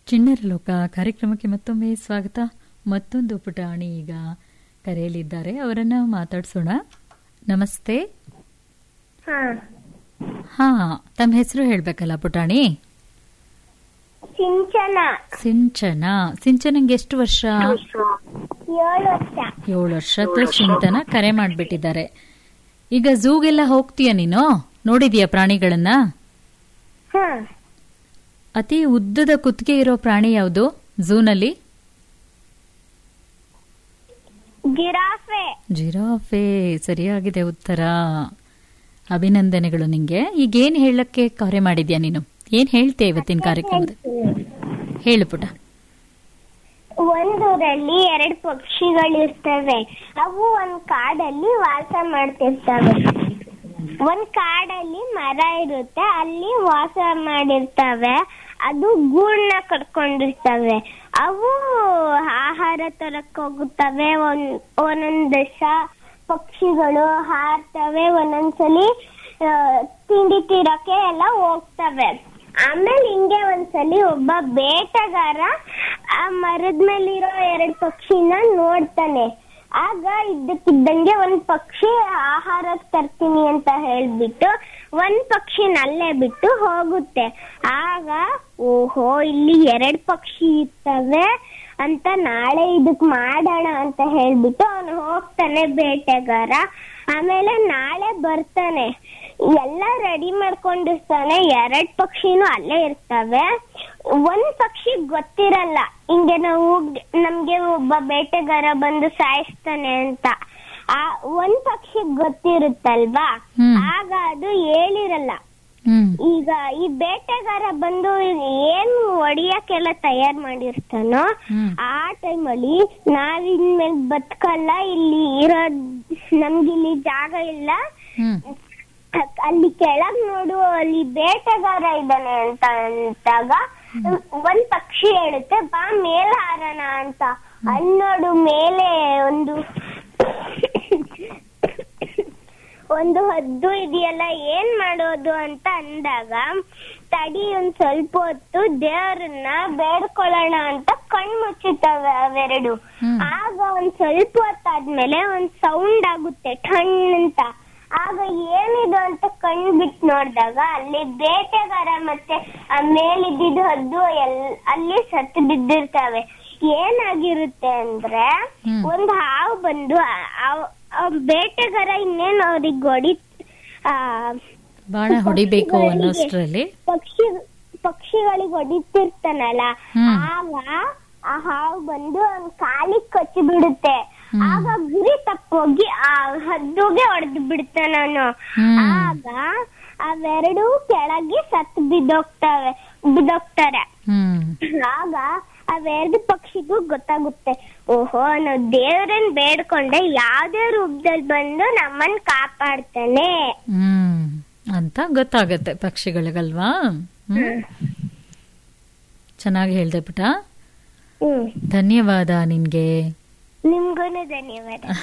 ಚಿಣ್ಣರ ಲೋಕ ಕಾರ್ಯಕ್ರಮಕ್ಕೆ ಮತ್ತೊಮ್ಮೆ ಸ್ವಾಗತ ಮತ್ತೊಂದು ಪುಟಾಣಿ ಈಗ ಕರೆಯಲಿದ್ದಾರೆ ಅವರನ್ನ ಮಾತಾಡ್ಸೋಣ ನಮಸ್ತೆ ಹಾ ಹಾ ತಮ್ಮ ಹೆಸರು ಹೇಳ್ಬೇಕಲ್ಲ ಪುಟಾಣಿ ಸಿಂಚನ ಸಿಂಚನ ಸಿಂಚನಂಗೆ ಎಷ್ಟು ವರ್ಷ ಏಳು ವರ್ಷ ಏಳು ವರ್ಷದ ಚಿಂತನ ಕರೆ ಮಾಡ್ಬಿಟ್ಟಿದ್ದಾರೆ ಈಗ ಝೂಗೆಲ್ಲ ಹೋಗ್ತೀಯ ನೀನು ನೋಡಿದೀಯ ಪ್ರಾಣಿಗಳನ್ನ ಹಾ ಅತಿ ಉದ್ದದ ಕುತ್ತಿಗೆ ಇರೋ ಪ್ರಾಣಿ ಯಾವುದು ಝೂನಲ್ಲಿ ಗಿರಾಫೆ ಜಿರಾಫೆ ಸರಿಯಾಗಿದೆ ಉತ್ತರ ಅಭಿನಂದನೆಗಳು ನಿಂಗೆ ಈಗ ಏನ್ ಹೇಳಕ್ಕೆ ಕರೆ ಮಾಡಿದ್ಯಾ ನೀನು ಏನ್ ಹೇಳ್ತೀಯ ಇವತ್ತಿನ ಕಾರ್ಯಕ್ರಮದ ಹೇಳು ಪುಟ ಒಂದೂರಲ್ಲಿ ಎರಡು ಪಕ್ಷಿಗಳಿರ್ತವೆ ಅವು ಒಂದ್ ಕಾಡಲ್ಲಿ ವಾಸ ಮಾಡ್ತಿರ್ತವೆ ಒಂದ್ ಕಾಡಲ್ಲಿ ಮರ ಇರುತ್ತೆ ಅಲ್ಲಿ ವಾಸ ಮಾಡಿರ್ತವೆ ಅದು ಗೂಡ್ನ ಕಟ್ಕೊಂಡಿರ್ತವೆ ಅವು ಆಹಾರ ತರಕ್ ಹೋಗುತ್ತವೆ ಒಂದ್ ಒಂದೊಂದ್ ದಿವಸ ಪಕ್ಷಿಗಳು ಹಾರ್ತವೆ ಒಂದೊಂದ್ಸಲಿ ಆ, ತಿಂಡಿ ತೀರಕ್ಕೆ ಎಲ್ಲ ಹೋಗ್ತವೆ ಆಮೇಲೆ ಹಿಂಗೆ ಒಂದ್ಸಲಿ ಒಬ್ಬ ಬೇಟೆಗಾರ ಆ ಮರದ ಮೇಲಿರೋ ಎರಡ್ ಪಕ್ಷಿನ ನೋಡ್ತಾನೆ ಆಗ ಇದ್ದಕ್ಕಿದ್ದಂಗೆ ಒಂದ್ ಪಕ್ಷಿ ಆಹಾರ ತರ್ತೀನಿ ಅಂತ ಹೇಳ್ಬಿಟ್ಟು ಒಂದ್ ಪಕ್ಷಿನ ಅಲ್ಲೇ ಬಿಟ್ಟು ಹೋಗುತ್ತೆ ಆಗ ಓಹೋ ಇಲ್ಲಿ ಎರಡ್ ಪಕ್ಷಿ ಇರ್ತವೆ ಅಂತ ನಾಳೆ ಇದಕ್ ಮಾಡೋಣ ಅಂತ ಹೇಳ್ಬಿಟ್ಟು ಅವನು ಹೋಗ್ತಾನೆ ಬೇಟೆಗಾರ ಆಮೇಲೆ ನಾಳೆ ಬರ್ತಾನೆ ಎಲ್ಲ ರೆಡಿ ಮಾಡ್ಕೊಂಡಿರ್ತಾನೆ ಎರಡ್ ಪಕ್ಷಿನೂ ಅಲ್ಲೇ ಇರ್ತವೆ ಒಂದ್ ಪಕ್ಷಿ ಗೊತ್ತಿರಲ್ಲ ಹಿಂಗೆ ನಾವು ನಮ್ಗೆ ಒಬ್ಬ ಬೇಟೆಗಾರ ಬಂದು ಸಾಯಿಸ್ತಾನೆ ಅಂತ ಆ ಒಂದ್ ಪಕ್ಷಿ ಗೊತ್ತಿರುತ್ತಲ್ವಾ ಹ್ಮ್. ಆಗ ಅದು ಹೇಳಿರಲ್ಲ ಹ್ಮ್ ಈಗ ಈ ಬೇಟೆಗಾರ ಬಂದು ಏನ್ ಹೊಡಿಯಕ್ಕೆಲ್ಲ ತಯಾರ್ ಮಾಡಿರ್ತಾನೋ ಹ್ಮ್. ಆ ಟೈಮಲ್ಲಿ ನಾವಿನ್ಮೇಲೆ ಬದುಕಲ್ಲ ಇಲ್ಲಿ ಇರೋದ್ ನಮ್ಗಿಲ್ಲಿ ಜಾಗ ಇಲ್ಲ ಹ್ಮ್ ಅಲ್ಲಿ ಕೆಳಗ್ ನೋಡು ಅಲ್ಲಿ ಬೇಟೆಗಾರ ಇದ್ದಾನೆ ಅಂತ ಅಂತಾಗ ಒಂದ್ ಪಕ್ಷಿ ಹೇಳುತ್ತೆ ಬಾ ಮೇಲ್ ಹಾರೋಣ ಅಂತ ಅಲ್ಲಿ ನೋಡು ಮೇಲೆ ಒಂದು ಒಂದು ಹದ್ದು ಇದೆಯಲ್ಲ ಏನ್ ಮಾಡೋದು ಅಂತ ಅಂದಾಗ ತಡಿ ಒಂದ್ ಸ್ವಲ್ಪ ಹೊತ್ತು ದೇವರನ್ನ ಬೇಡ್ಕೊಳ್ಳೋಣ ಅಂತ ಕಣ್ ಮುಚ್ಚುತ್ತವೆ ಅವೆರಡು ಹ್ಮ್. ಆಗ ಒಂದ್ ಸ್ವಲ್ಪ ಹೊತ್ತಾದ್ಮೇಲೆ ಒಂದ್ ಸೌಂಡ್ ಆಗುತ್ತೆ ಠಣ್ ಅಂತ ಆಗ ಏನಿದು ಅಂತ ಕಣ್ ಬಿಟ್ ನೋಡಿದಾಗ ಅಲ್ಲಿ ಬೇಟೆಗಾರ ಮತ್ತೆ ಆ ಮೇಲಿದ್ದಿದ್ದು ಹದ್ದು ಎಲ್ ಅಲ್ಲಿ ಸತ್ತು ಬಿದ್ದಿರ್ತವೆ ಏನಾಗಿರುತ್ತೆ ಅಂದ್ರೆ ಹ್ಮ್. ಒಂದ್ ಹಾವು ಬಂದು ಆ- ಆ- ಆ ಬೇಟೆಗಾರ ಇನ್ನೇನು ಅವ್ರಿಗೆ ಹೊಡಿ ಆ ಬಾಣ ಹೊಡಿಬೇಕು ಅನ್ನೋಷ್ಟ್ರಲ್ಲಿ ಪಕ್ಷಿ ಪಕ್ಷಿಗಳಿಗೆ ಹೊಡಿತಿರ್ತಾನಲ್ಲ ಹ್ಮ್. ಆಗ ಆ ಹಾವು ಬಂದು ಅವ್ನ್ ಕಾಲಿಗೆ ಕಚ್ಚಿ ಬಿಡುತ್ತೆ ಹ್ಮ್. ಆಗ ಗುರಿ ತಪ್ಪೋಗಿ ಆ ಹದ್ದುಗೆ ಹೊಡೆದು ಬಿಡ್ತಾನವನು ಹ್ಮ್. ಆಗ ಅವೆರಡು ಕೆಳಗೆ ಸತ್ ಬಿದ್ದೋಗ್ತವೆ ಬಿದ್ದೋಗ್ತಾರೆ ಹ್ಮ್ ಆಗ ಅವೆರಡು ಪಕ್ಷಿಗೂ ಗೊತ್ತಾಗುತ್ತೆ ಓಹೋ ನಾವು ದೇವರನ್ನ ಬೇಡ್ಕೊಂಡೆ ಯಾವ್ದೇ ರೂಪದಲ್ಲಿ ಬಂದು ನಮ್ಮನ್ ಕಾಪಾಡ್ತಾನೆ ಹ್ಮ್ ಅಂತ ಗೊತ್ತಾಗತ್ತೆ ಪಕ್ಷಿಗಳಿಗಲ್ವಾ ಹ್ಮ್ ಚೆನ್ನಾಗಿ ಹೇಳ್ದೆ ಪುಟ ಹ್ಮ್ ಧನ್ಯವಾದ ನಿನ್ಗೆ ನಿಮ್ಗೂನು ಧನ್ಯವಾದ